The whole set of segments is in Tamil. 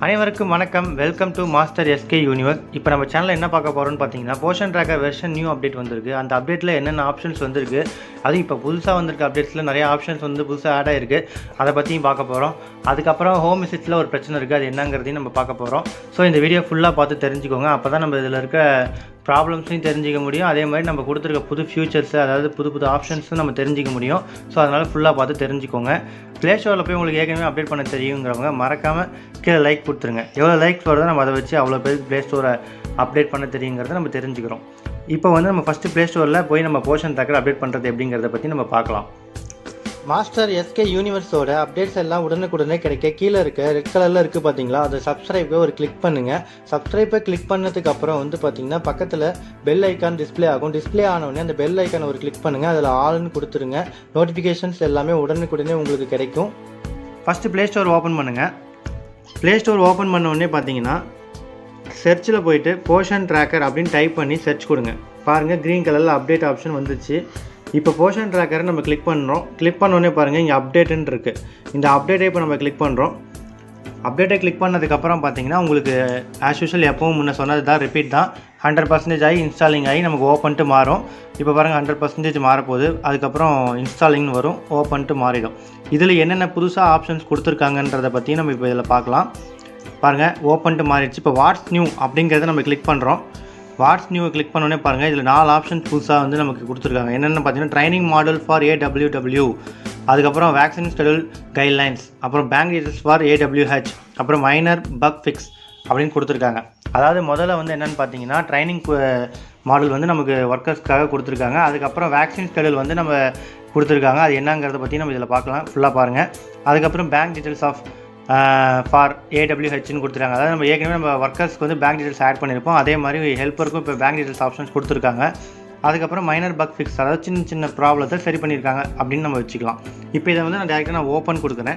அனைவருக்கும் வணக்கம் welcome to Master SK Universe இப்போ நம்ம சேனலில் என்ன பார்க்க போகிறோம்னு பார்த்தீங்கன்னா Poshan tracker version new update வந்திருக்கு அந்த அப்டேட்டில் என்னென்ன ஆப்ஷன்ஸ் வந்திருக்கு அதுவும் இப்போ புதுசாக வந்திருக்க அப்டேட்ஸில் நிறைய ஆப்ஷன்ஸ் வந்து புதுசாக ஆட் ஆயிருக்கு அதை பற்றியும் பார்க்க போகிறோம் அதுக்கப்புறம் ஹோம் விசிட்ஸில் ஒரு பிரச்சனை இருக்குது அது என்னங்கிறதையும் நம்ம பார்க்க போகிறோம் ஸோ இந்த வீடியோ ஃபுல்லாக பார்த்து தெரிஞ்சுக்கோங்க அப்போ தான் நம்ம இதில் இருக்க ப்ராப்ளம்ஸையும் தெரிஞ்சிக்க முடியும் அதே மாதிரி நம்ம கொடுத்துருக்க புது ஃபியூச்சர்ஸ் அதாவது புது புது ஆப்ஷன்ஸும் நம்ம தெரிஞ்சிக்க முடியும் ஸோ அதனால் ஃபுல்லாக பார்த்து தெரிஞ்சுக்கோங்க ப்ளே ஸ்டோரில் போய் உங்களுக்கு ஏற்கனவே அப்டேட் பண்ண தெரியுங்கிறவங்க மறக்காமல் கீழே லைக் கொடுத்துருங்க எவ்வளோ லைக்ஸ் வருதோ நம்ம அதை வச்சு அவ்வளோ பேருக்கு ப்ளே ஸ்டோரை அப்டேட் பண்ண தெரியுங்கிறத நம்ம தெரிஞ்சுக்கிறோம் இப்போ வந்து நம்ம ஃபஸ்ட்டு ப்ளே ஸ்டோரில் போய் நம்ம போர்ஷன் ட்ராக்கர் அப்டேட் பண்ணுறது எப்படிங்கிறத பற்றி நம்ம பார்க்கலாம் மாஸ்டர் எஸ்கே யூனிவர்ஸோட அப்டேட்ஸ் எல்லாம் உடனுக்குடனே கிடைக்க கீழே இருக்க ரெட் கலரில் இருக்குது பார்த்தீங்களா அதை சப்ஸ்கிரைபை ஒரு கிளிக் பண்ணுங்கள் சப்ஸ்கிரைபை கிளிக் பண்ணதுக்கு அப்புறம் வந்து பார்த்தீங்கன்னா பக்கத்தில் பெல் ஐக்கான் டிஸ்ப்ளே ஆகும் டிஸ்ப்ளே ஆனவுடனே அந்த பெல் ஐக்கானை ஒரு கிளிக் பண்ணுங்கள் அதில் ஆல்னு கொடுத்துருங்க நோட்டிஃபிகேஷன்ஸ் எல்லாமே உடனுக்குடனே உங்களுக்கு கிடைக்கும் ஃபஸ்ட்டு ப்ளே ஸ்டோர் ஓப்பன் பண்ணுங்கள் ப்ளே ஸ்டோர் ஓப்பன் பண்ண உடனே பார்த்தீங்கன்னா சர்ச்சில் போயிட்டு போர்ஷன் ட்ராக்கர் அப்படின்னு டைப் பண்ணி சர்ச் கொடுங்க பாருங்கள் க்ரீன் கலரில் அப்டேட் ஆப்ஷன் வந்துச்சு இப்போ போர்ஷன் ட்ராக்கரை நம்ம கிளிக் பண்ணுறோம் கிளிக் பண்ணோடனே பாருங்கள் இங்கே அப்டேட்டுன்னு இருக்குது இந்த அப்டேட்டை இப்போ நம்ம கிளிக் பண்ணுறோம் அப்டேட்டை கிளிக் பண்ணதுக்கப்புறம் பார்த்தீங்கன்னா உங்களுக்கு ஆஸ் யூஷுவல் எப்பவும் முன்ன சொன்னது தான் ரிப்பீட் தான் ஹண்ட்ரட் பர்சன்டேஜ் ஆகி இன்ஸ்டாலிங் ஆகி நமக்கு ஓப்பன்ட்டு மாறும் இப்போ பாருங்கள் ஹண்ட்ரட் பர்சன்டேஜ் மாறப்போகுது அதுக்கப்புறம் இன்ஸ்டாலிங்னு வரும் ஓப்பன்ட்டு மாறிடும் இதில் என்னென்ன புதுசாக ஆப்ஷன்ஸ் கொடுத்துருக்காங்கன்றதை பற்றி நம்ம இப்போ இதில் பார்க்கலாம் பாருங்கள் ஓப்பன்ட்டு மாறிடுச்சு இப்போ வாட்ஸ் நியூ அப்படிங்கிறத நம்ம கிளிக் பண்ணுறோம் வாட்ஸ் நியூவை கிளிக் பண்ணோடனே பாருங்கள் இதில் நாலு ஆப்ஷன்ஸ் புதுசாக வந்து நமக்கு கொடுத்துருக்காங்க என்னென்னு பார்த்தீங்கன்னா ட்ரைனிங் மாடல் ஃபார் ஏடபிள்யூடபிள்யூ அதுக்கப்புறம் வேக்சின் ஸ்டெடியூல் கைட்லைன்ஸ் அப்புறம் பேங்க் டீட்டெயில்ஸ் ஃபார் ஏடபிள்யூஹெச் அப்புறம் மைனர் பக் ஃபிக்ஸ் அப்படின்னு கொடுத்துருக்காங்க அதாவது முதல்ல வந்து என்னென்னு பார்த்தீங்கன்னா ட்ரைனிங் மாடல் வந்து நமக்கு ஒர்க்கர்ஸ்க்காக கொடுத்துருக்காங்க அதுக்கப்புறம் வேக்சின் ஸ்கெடியூல் வந்து நம்ம கொடுத்துருக்காங்க அது என்னங்கிறத பற்றி நம்ம இதில் பார்க்கலாம் ஃபுல்லாக பாருங்கள் அதுக்கப்புறம் பேங்க் டீட்டெயில்ஸ் ஆஃப் ஃபார் ஏடபிள்யூஹெச்னு கொடுத்துருக்காங்க அதாவது நம்ம ஏற்கனவே நம்ம ஒர்க்கர்ஸ்க்கு வந்து பேங்க் டீட்டெயில்ஸ் ஆட் பண்ணியிருப்போம் அதே மாதிரி ஹெல்ப்பருக்கும் இப்போ பேங்க் டீட்டெயில்ஸ் ஆப்ஷன்ஸ் கொடுத்துருக்காங்க அதுக்கப்புறம் மைனர் பக் ஃபிக்ஸ் அதாவது சின்ன சின்ன ப்ராப்ளத்தை சரி பண்ணியிருக்காங்க அப்படின்னு நம்ம வச்சுக்கலாம் இப்போ இதை வந்து நான் டேரெக்டாக நான் ஓப்பன் கொடுக்குறேன்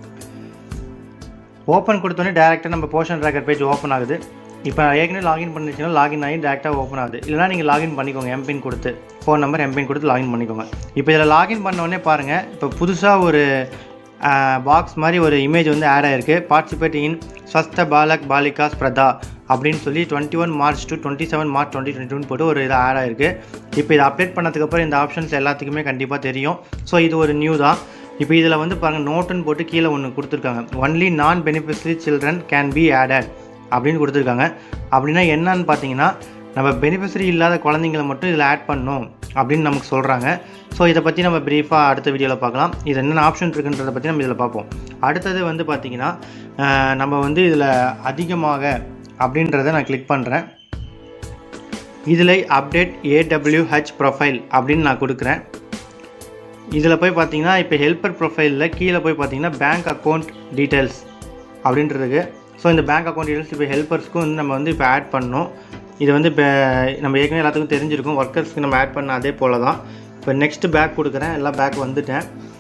ஓப்பன் கொடுத்தோன்னே டேரெக்டாக நம்ம போர்ஷன் ட்ராக்கர் பேஜ் ஓப்பன் ஆகுது இப்போ ஏற்கனவே லாகின் பண்ணிச்சுன்னா லாகின் ஆகி டேரெக்டாக ஓப்பன் ஆகுது இல்லைனா நீங்கள் லாகின் பண்ணிக்கோங்க எம்பின் கொடுத்து ஃபோன் நம்பர் எம்பின் கொடுத்து லாகின் பண்ணிக்கோங்க இப்போ இதில் லாகின் பண்ணோடனே பாருங்கள் இப்போ புதுசாக ஒரு பாக்ஸ் மாதிரி ஒரு இமேஜ் வந்து ஆட் ஆகிருக்கு பார்ட்டிசிபேட் இன் ஸ்வஸ்த பாலக் பாலிகா ஸ்ப்ரதா அப்படின்னு சொல்லி twenty one March to twenty seven March twenty twenty டூன்னு போட்டு ஒரு இது ஆட் ஆயிருக்கு இப்போ இதை அப்டேட் பண்ணதுக்கப்புறம் இந்த ஆப்ஷன்ஸ் எல்லாத்துக்குமே கண்டிப்பாக தெரியும் ஸோ இது ஒரு நியூ தான் இப்போ இதில் வந்து பாருங்கள் நோட்டுன்னு போட்டு கீழே ஒன்று கொடுத்துருக்காங்க only non beneficiary children can be added அப்படின்னு கொடுத்துருக்காங்க அப்படின்னா என்னன்னு பார்த்தீங்கன்னா நம்ம பெனிஃபிஷரி இல்லாத குழந்தைங்கள மட்டும் இதில் ஆட் பண்ணணும் அப்படின்னு நமக்கு சொல்கிறாங்க ஸோ இதை பற்றி நம்ம ப்ரீஃபாக அடுத்த வீடியோவில் பார்க்கலாம் இது என்னென்ன ஆப்ஷன் இருக்குன்றதை பற்றி நம்ம இதில் பார்ப்போம் அடுத்தது வந்து பார்த்திங்கன்னா நம்ம வந்து இதில் அதிகமாக அப்படின்றத நான் கிளிக் பண்ணுறேன் இதில் அப்டேட் ஏடபிள்யூஹெச் ப்ரொஃபைல் அப்படின்னு நான் கொடுக்குறேன் இதில் போய் பார்த்தீங்கன்னா இப்போ ஹெல்ப்பர் ப்ரொஃபைலில் கீழே போய் பார்த்தீங்கன்னா பேங்க் அக்கௌண்ட் டீட்டெயில்ஸ் அப்படின்றதுக்கு ஸோ இந்த பேங்க் அக்கௌண்ட் டீட்டெயில்ஸ் இப்போ ஹெல்ப்பர்ஸ்க்கும் வந்து நம்ம வந்து இப்போ ஆட் பண்ணோம் இது வந்து இப்போ நம்ம ஏற்கனவே எல்லாத்துக்கும் தெரிஞ்சிருக்கும் ஒர்க்கர்ஸ்க்கு நம்ம ஆட் பண்ண அதே போல் தான் இப்போ நெக்ஸ்ட்டு பேக் கொடுக்குறேன் எல்லாம் பேக் வந்துட்டேன்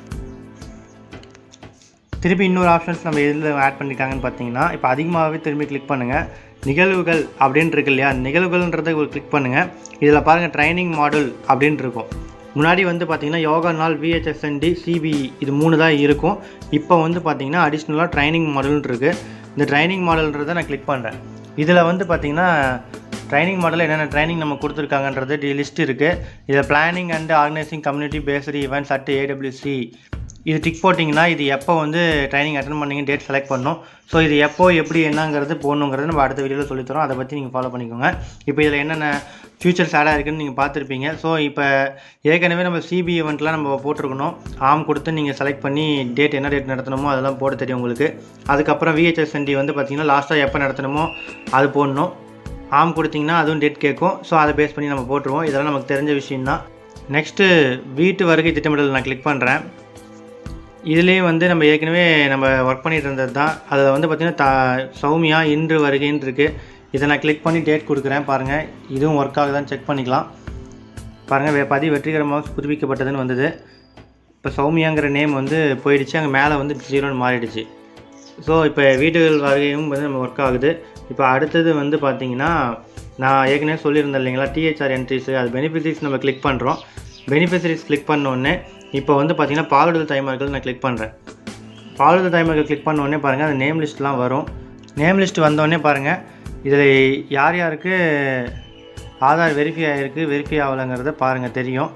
திருப்பி இன்னொரு ஆப்ஷன்ஸ் நம்ம எதில் ஆட் பண்ணியிருக்காங்கன்னு பார்த்தீங்கன்னா இப்போ அதிகமாகவே திரும்பி கிளிக் பண்ணுங்கள் நிகழ்வுகள் அப்படின்னு இருக்கு இல்லையா நிகழ்வுகள்ன்றதை ஒரு கிளிக் பண்ணுங்கள் இதில் பாருங்கள் ட்ரைனிங் மாடல் அப்படின்னு இருக்கும் முன்னாடி வந்து பார்த்திங்கன்னா யோகா நாள் விஹெச்எஸ்என்டி சிபிஇ இது மூணு தான் இருக்கும் இப்போ வந்து பார்த்திங்கன்னா அடிஷ்னலாக ட்ரைனிங் மாடல்னு இருக்குது இந்த ட்ரைனிங் மாடல்ன்றதை நான் கிளிக் பண்ணுறேன் இதில் வந்து பார்த்திங்கன்னா ட்ரைனிங் மாடலில் என்னென்ன ட்ரைனிங் நம்ம கொடுத்துருக்காங்கன்றது டி லிஸ்ட் இருக்குது இதில் planning and organising community based events at AWC இது டிக் போட்டிங்கன்னா இது எப்போ வந்து ட்ரைனிங் அட்டன் பண்ணிங்க டேட் செலக்ட் பண்ணணும் ஸோ இது எப்போ எப்படி என்னங்கிறது போடணுங்கிறது நம்ம அடுத்த வீடியோவில் சொல்லித்தரோம் அதை பற்றி நீங்கள் ஃபாலோ பண்ணிக்கோங்க இப்போ இதில் என்னென்ன ஃபியூச்சர்ஸ் ஆடாக இருக்குன்னு நீங்கள் பார்த்துருப்பீங்க ஸோ இப்போ ஏற்கனவே நம்ம சிபி ஈவெண்ட்லாம் நம்ம போட்டிருக்கணும் ஆம் கொடுத்து நீங்கள் செலக்ட் பண்ணி டேட் என்ன டேட் நடத்தணுமோ அதெல்லாம் போட தெரியும் உங்களுக்கு அதுக்கப்புறம் விஹெச்எஸ்என்டி வந்து பார்த்திங்கன்னா லாஸ்ட்டாக எப்போ நடத்தணுமோ அது போடணும் ஆம் கொடுத்திங்கன்னா அதுவும் டேட் கேட்கும் ஸோ அதை பேஸ் பண்ணி நம்ம போட்டுருவோம் இதெல்லாம் நமக்கு தெரிஞ்ச விஷயந்தான் நெக்ஸ்ட்டு வீட்டு வருகை திட்டமிடல் நான் கிளிக் பண்ணுறேன் இதுலேயே வந்து நம்ம ஏற்கனவே நம்ம ஒர்க் பண்ணிகிட்டு இருந்தது தான் அதில் வந்து பார்த்திங்கன்னா த சௌமியா இன்று வருகைன்னு இருக்குது இதை நான் கிளிக் பண்ணி டேட் கொடுக்குறேன் பாருங்கள் இதுவும் ஒர்க் ஆகுதான்னு செக் பண்ணிக்கலாம் பாருங்கள் பதிவு வெற்றிகரமாக புதுப்பிக்கப்பட்டதுன்னு வந்தது இப்போ சௌமியாங்கிற நேம் வந்து போயிடுச்சு அங்கே மேலே வந்து ஜீரோன்னு மாறிடுச்சு ஸோ இப்போ வீடுகள் வருகையும் வந்து நம்ம ஒர்க் ஆகுது இப்போ அடுத்தது வந்து பார்த்திங்கன்னா நான் ஏற்கனவே சொல்லியிருந்தேன் இல்லைங்களா டிஹெச்ஆர் என்ட்ரிஸு அது பெனிஃபிஷரிஸ் நம்ம கிளிக் பண்ணுறோம் பெனிஃபிஷரிஸ் கிளிக் பண்ணோடனே இப்போ வந்து பார்த்திங்கன்னா பாலுடல் தாய்மார்கள் நான் கிளிக் பண்ணுறேன் பாலுடல் தாய்மார்கள் கிளிக் பண்ணோடனே பாருங்கள் அந்த நேம் லிஸ்ட்லாம் வரும் நேம் லிஸ்ட் வந்தோடனே பாருங்கள் இதில் யார் யாருக்கு ஆதார் வெரிஃபை ஆகிருக்கு வெரிஃபை ஆகலைங்கிறத பாருங்கள் தெரியும்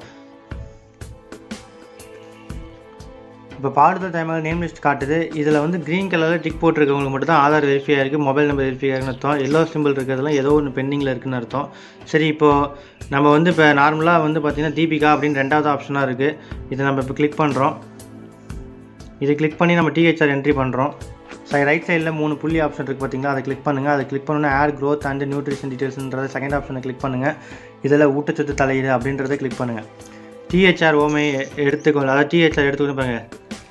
இப்போ பாடுதல் டைமாக நேம் லிஸ்ட் காட்டுது இதில் வந்து க்ரீன் கலரில் டிக் போட்டிருக்கவங்களுக்கு மட்டும் தான் ஆதார் வெரிஃபை ஆகிருக்கு மொபைல் நம்பர் வெரிஃபை ஆகிருக்குன்னு அர்த்தம் எல்லோ சிம்பிள் இருக்கிறதுலாம் ஏதோ ஒன்று பெண்டிங்கில் இருக்குன்னு அர்த்தம் சரி இப்போது நம்ம வந்து இப்போ நார்மலாக வந்து பார்த்திங்கன்னா தீபிகா அப்படின்னு ரெண்டாவது ஆப்ஷனாக இருக்குது இதை நம்ம இப்போ கிளிக் பண்ணுறோம் இதை கிளிக் பண்ணி நம்ம டிஹெச்ஆர் என்ட்ரி பண்ணுறோம் சரி ரைட் சைடில் மூணு புள்ளி ஆப்ஷன் இருக்குது பார்த்தீங்களா அதை கிளிக் பண்ணுங்கள் அதை கிளிக் பண்ணோன்னா ஆட் க்ரோத் அண்ட் நியூட்ரிஷன் டீட்டெயில்ஸ்ன்றத செகண்ட் ஆப்ஷனை கிளிக் பண்ணுங்கள் இதில் ஊட்டச்சத்து தலையீடு அப்படின்றத கிளிக் பண்ணுங்கள் டிஹெச்ஆர் ஓமை எடுத்துக்கொள்ள அதாவது டிஹெச்ஆர் எடுத்துக்கொண்டு பாருங்கள்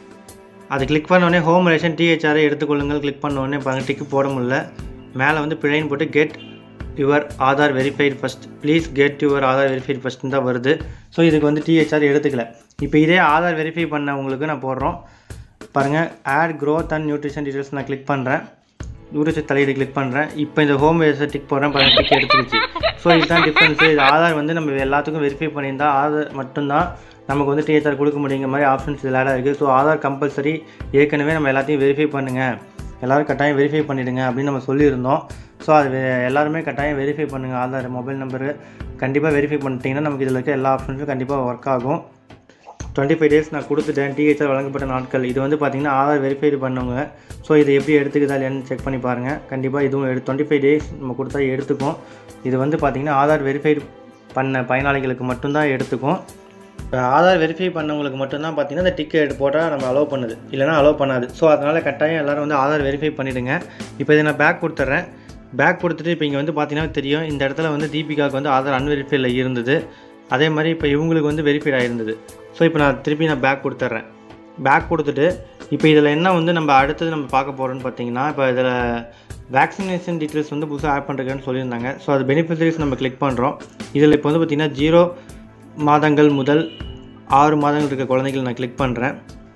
அதை கிளிக் பண்ணோடனே ஹோம் ரேஷன் டிஹெச்ஆரை எடுத்துக்கொள்ளுங்கள் கிளிக் பண்ண உடனே பாருங்கள் டிக்கு போட முடியல மேலே வந்து பிழைன்னு போட்டு get your Aadhaar verified first please get your Aadhaar verified first தான் வருது ஸோ இதுக்கு வந்து டிஹெச்ஆர் எடுத்துக்கல இப்போ இதே ஆதார் வெரிஃபை பண்ணவங்களுக்கு நான் போடுறோம் பாருங்கள் add growth and nutrition details நான் கிளிக் பண்ணுறேன் ஊரட்சி தலையீடு கிளிக் பண்ணுறேன் இப்போ இந்த ஹோம் வேஸை டிக் போடுறேன் பாருங்கள் டிக் எடுத்துருச்சு ஸோ இதுதான் டிஃப்ரென்ஸு இது ஆதார் வந்து நம்ம எல்லாத்துக்கும் வெரிஃபை பண்ணியிருந்தால் ஆதார் மட்டும்தான் நமக்கு வந்து டிஹெச்ஆர் கொடுக்க முடியுங்கிற மாதிரி ஆப்ஷன்ஸ் இதில் ஆடாக இருக்குது ஸோ ஆதார் கம்பல்சரி ஏற்கனவே நம்ம எல்லாத்தையும் வெரிஃபை பண்ணுங்கள் எல்லோரும் கட்டாயம் வெரிஃபை பண்ணிவிடுங்க அப்படின்னு நம்ம சொல்லியிருந்தோம் ஸோ அது வெ- எல்லாருமே கட்டாயம் வெரிஃபை பண்ணுங்கள் ஆதார் மொபைல் நம்பரு கண்டிப்பாக வெரிஃபை பண்ணிட்டீங்கன்னா நமக்கு இதில் இருக்க எல்லா ஆப்ஷன்ஸும் கண்டிப்பாக ஒர்க் ஆகும் டுவெண்ட்டி ஃபைவ் டேஸ் நான் கொடுத்துட்டேன் டிஹெச்ஆர் வழங்கப்பட்ட நாட்கள் இது வந்து பார்த்தீங்கன்னா ஆதார் வெரிஃபைடு பண்ணவங்க ஸோ இதை எப்படி எடுத்துக்குதா இல்லையான்னு செக் பண்ணி பாருங்கள் கண்டிப்பாக இதுவும் எடு டுவெண்ட்டி ஃபைவ் டேஸ் நம்ம கொடுத்தா எடுத்துக்கும் இது வந்து பார்த்தீங்கன்னா ஆதார் வெரிஃபைடு பண்ண பயனாளிகளுக்கு மட்டும்தான் எடுத்துக்கும் இப்போ ஆதார் வெரிஃபை பண்ணவங்களுக்கு மட்டும்தான் பார்த்தீங்கன்னா இந்த டிக்கெட் போட்டால் நம்ம அலோவ் பண்ணுது இல்லைனா அலோவ் பண்ணாது ஸோ அதனால் கட்டாயம் எல்லோரும் வந்து ஆதார் வெரிஃபை பண்ணிவிடுங்க இப்போ இதை நான் பேக் கொடுத்துட்றேன் பேக் கொடுத்துட்டு இப்போ இங்கே வந்து பார்த்தீங்கன்னா தெரியும் இந்த இடத்துல வந்து தீபிகாவுக்கு வந்து ஆதார் அன்வெரிஃபைல இருந்தது அதே மாதிரி இப்போ இவங்களுக்கு வந்து வெரிஃபைட் ஆகிருந்தது ஸோ இப்போ நான் திருப்பி நான் பேக் கொடுத்துட்றேன் பேக் கொடுத்துட்டு இப்போ இதில் என்ன வந்து நம்ம அடுத்தது நம்ம பார்க்க போகிறோம்னு பார்த்தீங்கன்னா இப்போ இதில் வேக்சினேஷன் டீட்டெயில்ஸ் வந்து புதுசாக ஆட் பண்ணுறதுன்னு சொல்லியிருந்தாங்க ஸோ அது பெனிஃபிஷரிஸ் நம்ம கிளிக் பண்ணுறோம் இதில் இப்போ வந்து பார்த்திங்கன்னா ஜீரோ மாதங்கள் முதல் ஆறு மாதங்கள் இருக்க குழந்தைகள் நான் கிளிக் பண்ணுறேன்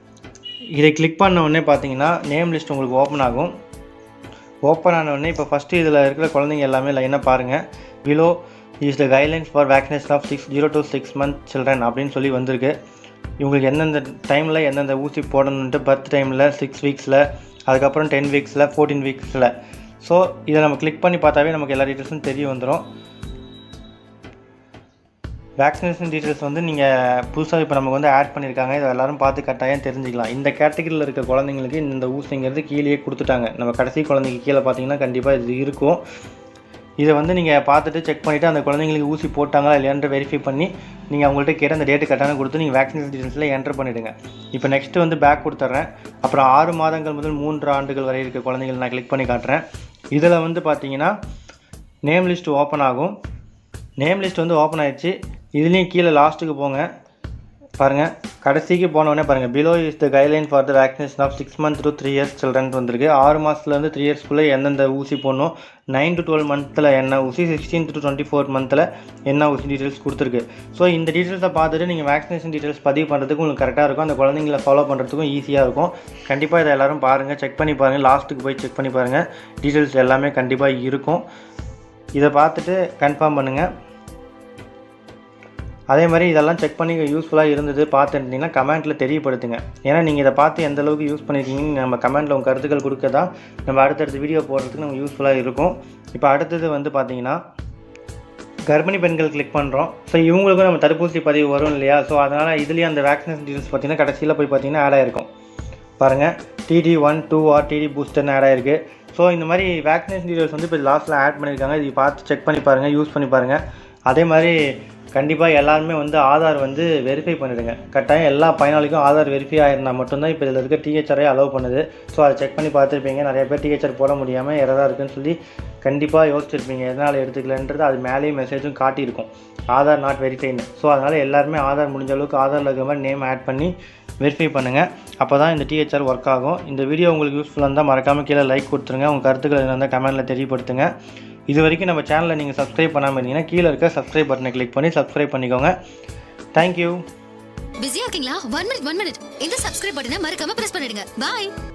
இதை கிளிக் பண்ண உடனே பார்த்தீங்கன்னா நேம் லிஸ்ட் உங்களுக்கு ஓப்பன் ஆகும் ஓப்பன் ஆன உடனே இப்போ ஃபஸ்ட்டு இதில் இருக்கிற குழந்தைங்க எல்லாமே லைனாக பாருங்கள் below is the guidelines for vaccination of six zero to six month children அப்படின்னு சொல்லி வந்திருக்கு இவங்களுக்கு எந்தெந்த டைமில் எந்தெந்த ஊசி போடணுன்ட்டு பர்த் டைமில் சிக்ஸ் வீக்ஸில் அதுக்கப்புறம் டென் வீக்ஸில் ஃபோர்டீன் வீக்ஸில் ஸோ இதை நம்ம கிளிக் பண்ணி பார்த்தாவே நமக்கு எல்லா டீட்டெயில்ஸும் தெரிய வந்துடும் வேக்சினேஷன் டீட்டெயில்ஸ் வந்து நீங்கள் புதுசாக இப்போ நமக்கு வந்து ஆட் பண்ணியிருக்காங்க இதை எல்லாரும் பார்த்து கட்டாயம் தெரிஞ்சுக்கலாம் இந்த கேட்டகரியில் இருக்க குழந்தைங்களுக்கு இந்த ஊசிங்கிறது கீழேயே கொடுத்துட்டாங்க நம்ம கடைசி குழந்தைக்கு கீழே பார்த்தீங்கன்னா கண்டிப்பாக இது இருக்கும் இதை வந்து நீங்கள் பார்த்துட்டு செக் பண்ணிவிட்டு அந்த குழந்தைங்களுக்கு ஊசி போட்டாங்களா இல்லையான்ற வெரிஃபை பண்ணி நீங்கள் அவங்கள்ட்ட கேட்டு அந்த டேட்டு கட்டாயம் கொடுத்து நீங்கள் வேக்சினேஷன் டீட்டெயில்ஸில் என்டர் பண்ணிவிடுங்க இப்போ நெக்ஸ்ட்டு வந்து பேக் கொடுத்துட்றேன் அப்புறம் ஆறு மாதங்கள் முதல் மூன்று ஆண்டுகள் வரை இருக்க குழந்தைகள் நான் கிளிக் பண்ணி காட்டுறேன் இதில் வந்து பார்த்தீங்கன்னா நேம் லிஸ்ட் ஓப்பன் ஆகும் நேம் லிஸ்ட் வந்து ஓப்பன் ஆயிடுச்சு இதுலேயும் கீழே லாஸ்ட்டுக்கு போங்க பாருங்கள் கடைசிக்கு போனோடனே பாருங்கள் below is the guideline for the vaccination of six month to three years children வந்திருக்கு ஆறு மாதத்துலேருந்து த்ரீ இயர்ஸ்க்குள்ளே எந்தெந்த ஊசி போடணும் நைன் டு டுவெல் மந்த்தில் என்ன ஊசி சிக்ஸ்டீன் டு டுவெண்ட்டி ஃபோர் மந்த்தில் என்ன ஊசி டீட்டெயில்ஸ் கொடுத்துருக்கு ஸோ இந்த டீட்டெயில்ஸை பார்த்துட்டு நீங்கள் வேக்சினேஷன் டீட்டெயில்ஸ் பதிவு பண்ணுறதுக்கு உங்களுக்கு கரெக்டாக இருக்கும் அந்த குழந்தைங்கள ஃபாலோ பண்ணுறதுக்கும் ஈஸியாக இருக்கும் கண்டிப்பாக இதை எல்லாரும் பாருங்கள் செக் பண்ணி பாருங்கள் லாஸ்ட்டுக்கு போய் செக் பண்ணி பாருங்கள் டீட்டெயில்ஸ் எல்லாமே கண்டிப்பாக இருக்கும் இதை பார்த்துட்டு கன்ஃபார்ம் பண்ணுங்கள் அதே மாதிரி இதெல்லாம் செக் பண்ணி யூஸ்ஃபுல்லாக இருந்தது பார்த்துருந்தீங்கன்னா கமெண்ட்டில் தெரியப்படுத்துங்க ஏன்னா நீங்கள் இதை பார்த்து எந்த அளவுக்கு யூஸ் பண்ணியிருக்கீங்கன்னு நம்ம கமெண்ட்டில் உங்கள் கருத்துக்கள் கொடுக்க தான் நம்ம அடுத்தடுத்த வீடியோ போடுறதுக்கு நம்ம யூஸ்ஃபுல்லாக இருக்கும் இப்போ அடுத்தது வந்து பார்த்தீங்கன்னா கர்ப்பிணி பெண்கள் கிளிக் பண்ணுறோம் ஸோ இவங்களுக்கும் நம்ம தடுப்பூசி பதிவு வரும் இல்லையா ஸோ அதனால் இதுலேயும் அந்த வேக்சினேஷன் டீட்டெயில்ஸ் பார்த்தீங்கன்னா கடைசியில் போய் பார்த்தீங்கன்னா ஆட் ஆயிருக்கும் பாருங்கள் DT one two or DT பூஸ்டர்னு ஆட் ஆயிருக்கு ஸோ இந்த மாதிரி வேக்சினேஷன் டீட்டெயில்ஸ் வந்து இப்போ லாஸ்ட்டில் ஆட் பண்ணியிருக்காங்க இது பார்த்து செக் பண்ணி பாருங்கள் யூஸ் பண்ணி பாருங்கள் அதே மாதிரி கண்டிப்பாக எல்லாருமே வந்து ஆதார் வந்து வெரிஃபை பண்ணிடுங்க கட்டாயம் எல்லா பயனாளிக்கும் ஆதார் வெரிஃபை ஆயிருந்தால் மட்டும்தான் இப்போ இதில் இருக்க டிஹெச்ஆரே அலோவ் பண்ணுது ஸோ அதை செக் பண்ணி பார்த்துருப்பீங்க நிறைய பேர் டிஹெச்ஆர் போட முடியாமல் எரராக இருக்குன்னு சொல்லி கண்டிப்பாக யோசிச்சிருப்பீங்க எதனால் எடுத்துக்கலன்றது அது மேலேயும் மெசேஜும் காட்டியிருக்கும் ஆதார் நாட் வெரிஃபைன்னு ஸோ அதனால் எல்லாருமே ஆதார் முடிஞ்ச அளவுக்கு ஆதாரில் இருக்கிற மாதிரி நேம் ஆட் பண்ணி வெரிஃபை பண்ணுங்கள் அப்போ தான் இந்த டிஹெச்ஆர் ஒர்க் ஆகும் இந்த வீடியோ உங்களுக்கு யூஸ்ஃபுல்லாக இருந்தால் மறக்காமல் கீழே லைக் கொடுத்துருங்க உங்கள் கருத்துக்கள் இருந்தால் கமெண்ட்டில் தெரியப்படுத்துங்க இது வரைக்கும் நம்ம சேனலை நீங்கள் சப்ஸ்கிரைப் பண்ணாமல் இருந்தீங்கன்னா கீழே இருக்க சப்ஸ்கிரைப் பட்டனை கிளிக் பண்ணி சப்ஸ்கிரைப் பண்ணிக்கோங்க தேங்க்யூ பிஸியா இருக்கீங்களா ஒன் மினிட் ஒன் மினிட் இந்த சப்ஸ்கிரைப் பட்டனை மறக்காம பிரஸ் பண்ணிடுங்க பாய்